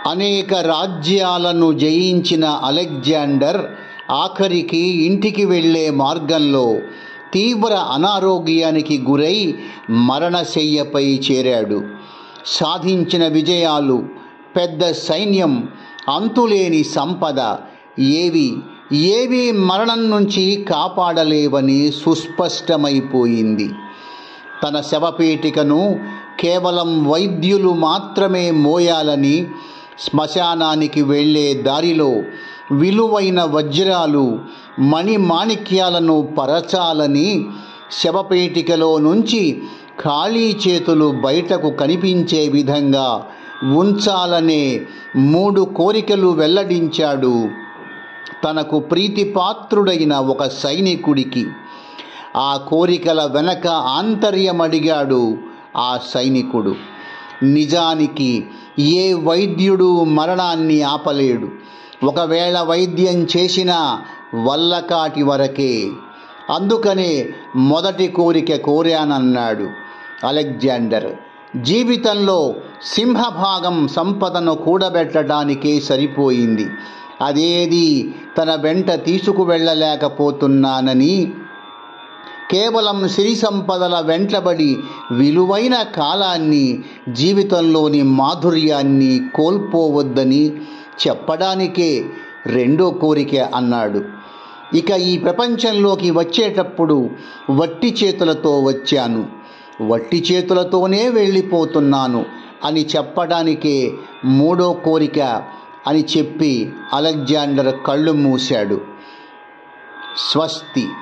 అనేక రాజ్యాలను జయించిన అలెగ్జాండర్ ఆఖరికి ఇంటికి వెళ్ళే మార్గంలో తీవ్ర అనారోగ్యానికి గురై మరణశయ్యపై చేరాడు సాధించిన విజయాలు పెద్ద సైన్యం అంతులేని సంపద ఏవి ఏవి మరణం నుంచి కాపాడలేవని సుస్పష్టమైపోయింది తన శవపేటికను కేవలం వైద్యులు మాత్రమే మోయాలని శ్మశానానికి వెళ్ళే దారిలో విలువైన వజ్రాలు మణిమాణిక్యాలను పరచాలని శవపేటికలో నుంచి ఖాళీ చేతులు బయటకు కనిపించే విధంగా ఉంచాలనే మూడు కోరికలు వెల్లడించాడు తనకు ప్రీతిపాత్రుడైన ఒక సైనికుడికి ఆ కోరికల వెనక ఆంతర్యమడిగాడు ఆ సైనికుడు నిజానికి ఏ వైద్యుడు మరణాన్ని ఆపలేడు ఒకవేళ వైద్యం చేసినా వల్లకాటి వరకే అందుకనే మొదటి కోరిక కోరానన్నాడు అలెగ్జాండర్ జీవితంలో సింహభాగం సంపదను కూడబెట్టడానికే సరిపోయింది అదేది తన వెంట తీసుకువెళ్ళలేకపోతున్నానని కేవలం సిరి సంపదల వెంటబడి విలువైన కాలాన్ని జీవితంలోని మాధుర్యాన్ని కోల్పోవద్దని చెప్పడానికే రెండో కోరిక అన్నాడు ఇక ఈ ప్రపంచంలోకి వచ్చేటప్పుడు వట్టి చేతులతో వచ్చాను వట్టి చేతులతోనే వెళ్ళిపోతున్నాను అని చెప్పడానికే మూడో కోరిక అని చెప్పి అలెగ్జాండర్ కళ్ళు మూశాడు స్వస్తి